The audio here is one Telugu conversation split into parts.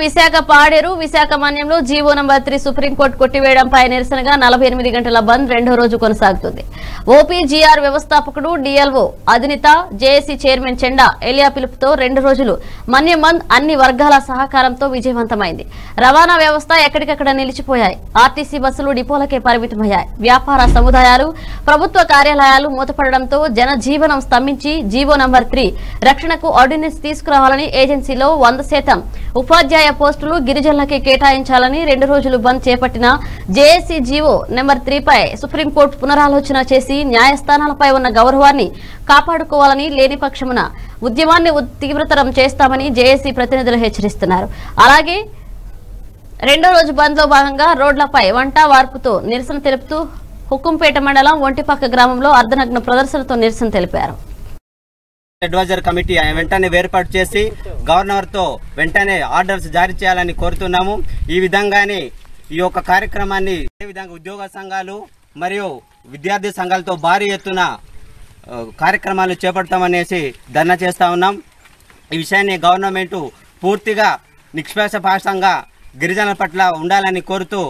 విశాఖ పాడేరు విశాఖ మన్యంలో జీవో నంబర్ త్రీ సుప్రీంకోర్టు కొట్టివేయడంపై నిరసనగా నలభై ఎనిమిది గంటల బంద్ రెండో రోజు కొనసాగుతుంది ఓపీజీఆర్ వ్యవస్థాపకుడు డిఎల్ఓ అధినిత జేఏసీ చైర్మన్ చెండా ఎలియా పిలుపుతో రెండు రోజులు మన్యం బంద్ అన్ని వర్గాల సహకారంతో విజయవంతమైంది రవాణా వ్యవస్థ ఎక్కడికక్కడ నిలిచిపోయాయి ఆర్టీసీ బస్సులు డిపోలకే పరిమితమయ్యాయి వ్యాపార సముదాయాలు ప్రభుత్వ కార్యాలయాలు మూతపడడంతో జనజీవనం స్తంభించి జీవో నంబర్ త్రీ రక్షణకు ఆర్డినెన్స్ తీసుకురావాలని ఏజెన్సీలో వంద శాతం ఉపాధ్యాయ పోస్టులు గిరిజనులకి కేటాయించాలని రెండు రోజులు బంద్ చేపట్టిన జేఏసీ జీవో నెంబర్ త్రీపై సుప్రీంకోర్టు పునరాలోచన చేసి న్యాయస్థానాలపై ఉన్న గౌరవాన్ని కాపాడుకోవాలని లేని పక్షమున ఉద్యమాన్ని ఉద్- తీవ్రతరం చేస్తామని జేఏసీ ప్రతినిధులు హెచ్చరిస్తున్నారు అలాగే రెండో రోజు బంద్ లో భాగంగా రోడ్లపై వంట వార్పుతో నిరసన తెలుపుతూ హుకుంపేట మండలం ఒంటిపక్క గ్రామంలో అర్ధనగ్న ప్రదర్శనతో నిరసన తెలిపారు అడ్వైజర్ కమిటీ వెంటనే ఏర్పాటు చేసి గవర్నర్ తో వెంటనే ఆర్డర్స్ జారీ చేయాలని కోరుతున్నాము ఈ విధంగానే ఈ యొక్క కార్యక్రమాన్ని ఏ విధంగా ఉద్యోగ సంఘాలు మరియు విద్యార్థి సంఘాలతో భారీ ఎత్తున ఆ, కార్యక్రమాలు చేపడతామనేసి ధర్నా చేస్తా ఉన్నాం ఈ విషయాన్ని గవర్నమెంట్ పూర్తిగా నిష్పక్షపాతంగా గిరిజనుల పట్ల ఉండాలని కోరుతూ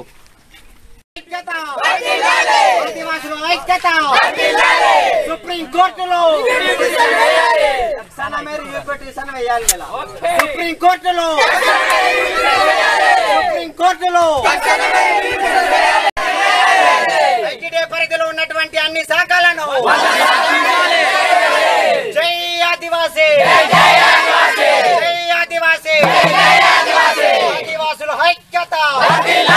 ఆదివాసుల ఐక్యత సుప్రీం కోర్టులో సుప్రీం కోర్టులో సుప్రీం కోర్టులో ఐటీడీ పరిధిలో ఉన్నటువంటి అన్ని శాఖలను జై ఆదివాసీ జై ఆదివాసీ ఆదివాసుల ఐక్యత